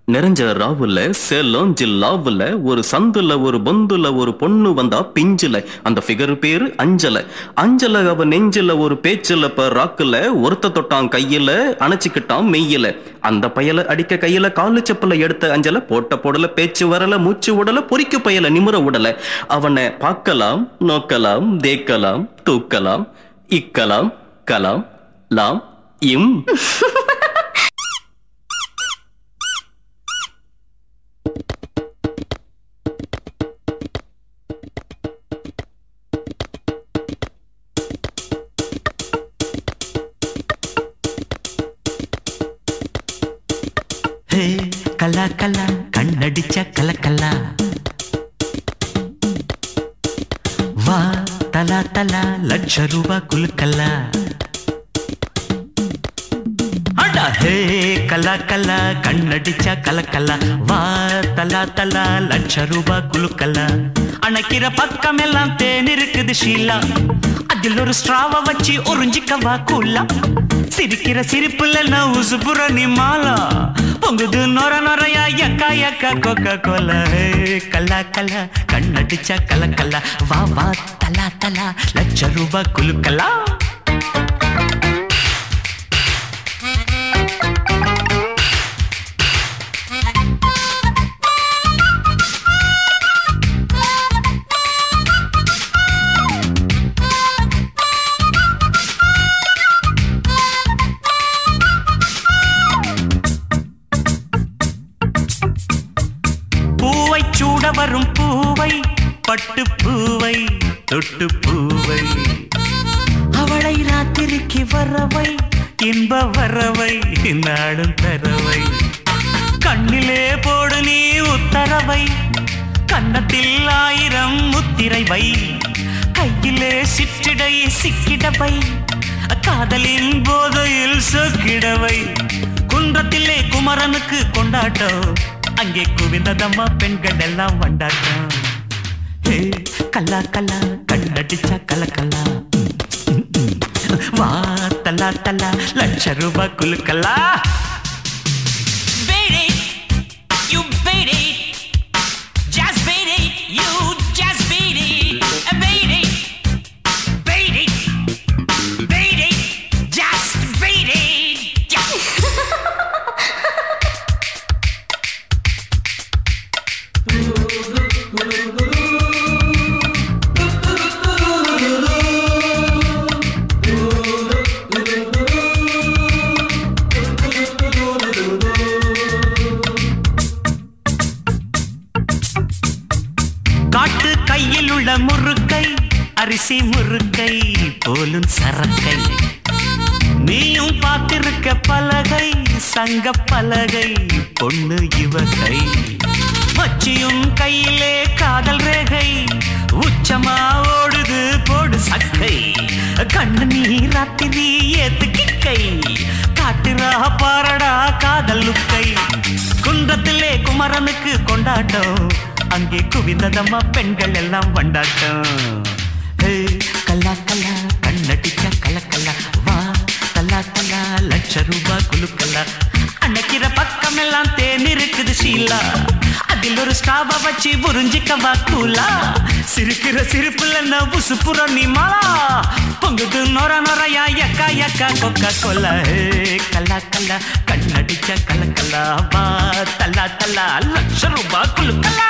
நிறைஞ்ச ராவுல சேலம் ஜில்லாவுல ஒரு சந்துல ஒரு பொந்துல ஒரு பொண்ணு வந்தா பிஞ்சுல அந்த ஃபிகர் பேரு அஞ்சல அஞ்சல அவ நெஞ்சில ஒரு பேச்சுல ப ராக்குல ஒருத்த தொட்டான் கையில அணைச்சுக்கிட்டான் மெய்யில அந்த பயல அடிக்க கையில காலு செப்பல எடுத்த அஞ்சல போட்ட போடல பேச்சு வரல மூச்சு உடல பொறிக்கு பயல நிமிர உடல அவனை பார்க்கலாம் நோக்கலாம் தேக்கலாம் தூக்கலாம் இக்கலாம் கலாம் லாம் இம் ஹே கலா கலா கண்ணடிச்ச கலக்கலா வா தலா தலா லட்ச ரூபா குலுக்கலா அடா ஹே கலா கலா கண்ணடிச்ச கலக்கலா வா தலா தலா லட்ச ரூபா குலுக்கலா அணைக்கிற பக்கம் எல்லாம் தேன் இருக்குது ஷீலா அதில் ஒரு ஸ்ட்ராவ வச்சு உறிஞ்சிக்கவா கூலா சிரிக்கிற சிரிப்புல நான் உசுப்புற நீ மாலா பொங்குது நொர நொறையா எக்கா எக்கா கொக்க கொல கல்லா கல்லா கண்ணடிச்சா கல கல்லா வா வா தலா தலா லட்ச ரூபா குலுக்கலா பூவை சூட வரும் பூவை பட்டு பூவை தொட்டு பூவை அவளை ராத்திரிக்கு வரவை இன்ப வரவை நாடும் தரவை கண்ணிலே போடு நீ உத்தரவை கன்னத்தில் ஆயிரம் முத்திரை வை கையிலே சிற்றிடை சிக்கிடவை காதலின் போதையில் சொக்கிடவை குன்றத்திலே குமரனுக்கு கொண்டாட்டம் அங்கே குவிந்ததம்மா பெண்கள் எல்லாம் வண்டாட்டம் ஹே கல்லா கல்லா கண்ணடிச்சா கல கல்லா வா தலா தலா லட்ச ரூபாய் குலுக்கலா Beat it, you beat it. Just beat it, you just beat it. Beat it, beat it, beat it, just beat it. காட்டு கையில் உள்ள முறுக்கை அரிசி முறுக்கை போலும் சரக்கை நீயும் பார்த்திருக்க பலகை சங்க பலகை பொண்ணு இவகை மச்சியும் கையிலே காதல் ரேகை உச்சமா ஓடுது போடு சக்கை கண்ணு நீ ராத்திரி ஏத்து கிக்கை காட்டுறா பாரடா காதல் லுக்கை குன்றத்திலே குமரனுக்கு கொண்டாட்டம் அங்கே குவிந்ததம்மா பெண்கள் எல்லாம் வண்டாட்டம் ஹே, கல்லா கல்லா கண்ணடிச்ச கலக்கல்லா வா தல்லா தல்லா லட்ச ரூபா குலுக்கல்லா அன்னைக்கிற பக்கம் எல்லாம் தேன் இருக்குது ஷீலா அதில் ஒரு ஸ்டாபா வச்சு புரிஞ்சிக்கவா கூலா சிரிக்கிற சிரிப்புல நான் உசுப்புற நீ மாலா பொங்குது நொர நொறையா எக்கா எக்கா கொக்கா கொல்ல கல்லா கல்லா கண்ணடிச்ச கலக்கல்லா வா தல்லா தல்லா லட்ச ரூபா குலுக்கல்லா